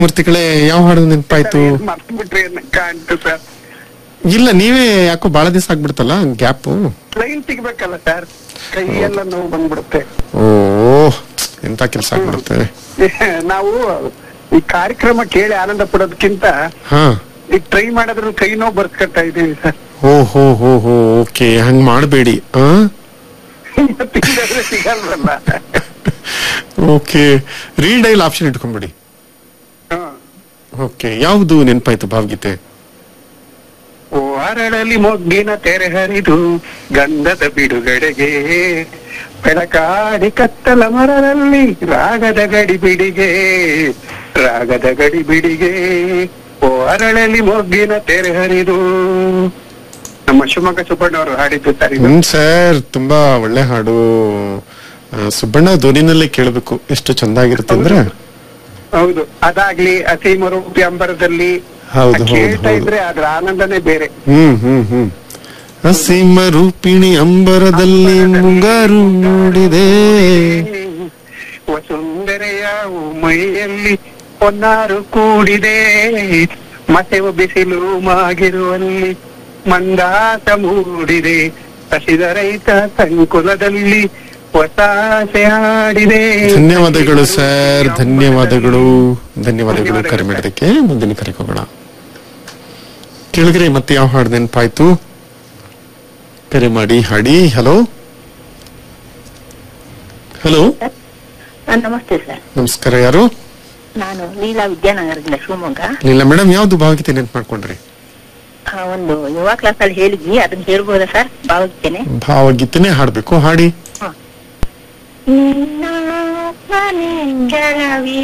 ಮೂರ್ತಿಗಳೇ ಯಾವ ಹಾಡು ನೆನಪಾಯ್ತು ಮರ್ತು ಬಿಟ್ರಿ ಕಾಣ್ತು ಸರ್ ಇಲ್ಲ ನೀವೇ ಯಾಕೋ ಬಹಳ ದಿವಸ ಆಗ್ಬಿಡ್ತಲ್ಲ ಗ್ಯಾಪು ಟ್ರೈನ್ ಸಿಗ್ಬೇಕಲ್ಲ ಸರ್ ಕೈ ಎಲ್ಲ ನೋವು ಬಂದ್ಬಿಡುತ್ತೆ ಓ ಎಂತ ಕೆಲಸ ಆಗ್ಬಿಡುತ್ತೆ ನಾವು ಈ ಕಾರ್ಯಕ್ರಮ ಕೇಳಿ ಆನಂದ ಪಡೋದಕ್ಕಿಂತ ಹಾ ಈ ಟ್ರೈ ಮಾಡೋದ್ರ ಕೈ ನೋವು ಬರ್ಸ್ಕೊತಾ ಇದೀವಿ ಸರ್ ಓ ಹೋ ಹೋ ಹೋ ಓಕೆ ಹಂಗ್ ಮಾಡಬೇಡಿ ಆ ತಿಂದ್ರೆ ಸಿಗಲ್ವಲ್ಲ ಓಕೆ ರೀಡೈಲ್ ಆಪ್ಷನ್ ಇಟ್ಕೊಂಡ್ಬಿಡಿ ಹ್ಮ್. ಓಕೆ ಯಾವುದು ನೆನಪಾಯ್ತು ಭಾವಗೀತೆ ಓ ಅರಳಲಿ ಮೊಗ್ಗಿನ ತೆರೆ ಹರಿದು ಗಂಧದ ಬಿಡುಗಡೆಗೆ ಬೆಳಕಾಡಿ ಕತ್ತಲ ಮರರಲ್ಲಿ ರಾಗದ ಗಡಿ ಬಿಡಿಗೆ ರಾಗದ ಗಡಿ ಬಿಡಿಗೆ ಓ ಅರಳಲಿ ಮೊಗ್ಗಿನ ತೆರೆ ಹರಿದು ನಮ್ಮ ಶಿವಮೊಗ್ಗ ಸುಬ್ಬಣ್ಣ ಅವರು ಹಾಡಿದ್ದು ಸರ್ ಇದು. ಹ್ಮ್ ಸರ್ ತುಂಬಾ ಒಳ್ಳೆ ಹಾಡು ಆ, ಸುಬ್ಬಣ್ಣ ಧ್ವನಿನಲ್ಲೇ ಕೇಳಬೇಕು ಎಷ್ಟು ಚಂದಾಗಿರುತ್ತೆ ಅಂದ್ರೆ ಹೌದು ಅದಾಗ್ಲಿ ಅಸೀಮ ರೂಪಿ ಅಂಬರದಲ್ಲಿ ಹೌದು, ಆ ಹೌದು, ಕೇಳ್ತಾ ಹೌದು. ಇದ್ರೆ ಅದ್ರ ಆನಂದನೇ ಬೇರೆ ಹ್ಮ್ ಹ್ಮ್ ಹ್ಮ್ ಅಸೀಮ ರೂಪಿಣಿ ಅಂಬರದಲ್ಲಿ ಮುಂಗಾರು ನೋಡಿದೆ ವಸುಂದರೆಯ ಮೈಯಲ್ಲಿ ಹೊನ್ನಾರು ಕೂಡಿದೆ ಮಸೆವ ಬಿಸಿಲು ಮಾಗಿರುವಲ್ಲಿ ಮಂದಾಸ ಮೂಡಿದೆ ಹಸಿದ ರೈತ ಸಂಕುಲದಲ್ಲಿ ಹೊಸಾಸೆ ಹಾಡಿದೆ ಧನ್ಯವಾದಗಳು ಸರ್ ಧನ್ಯವಾದಗಳು ಧನ್ಯವಾದಗಳು ಕರೆ ಮಾಡೋದಕ್ಕೆ ಮುಂದಿನ ಕರೆಗೆ ಹೋಗೋಣ ಕೇಳಿದ್ರೆ ಮತ್ತೆ ಯಾವ ಹಾಡು ನೆನಪಾಯ್ತು ಕರೆ ಮಾಡಿ ಹಾಡಿ ಹಲೋ ಹಲೋ ಆ, ನಮಸ್ತೆ ಸರ್ ನಮಸ್ಕಾರ ಯಾರು ನಾನು ಲೀಲಾ ವಿದ್ಯಾನಗರದಿಂದ ಶಿವಮೊಗ್ಗ ಇಲ್ಲ ಮೇಡಮ್ ಯಾವ್ದು ಭಾವಗೀತೆ ನೆನ್ಪು ಮಾಡ್ಕೊಂಡ್ರಿ ಆ, ಒಂದು ಯುವ ಕ್ಲಾಸ್ ಅಲ್ಲಿ ಹೇಳಿದ್ವಿ ಅದನ್ನ ಹೇಳ್ಬೋದಾ ಸರ್ ಭಾವಗೀತೆನೆ ಭಾವಗೀತೆನೆ ಹಾಡ್ಬೇಕು ಹಾಡಿ ನಿನ್ನ ಮನೆ ಗೆಳವಿ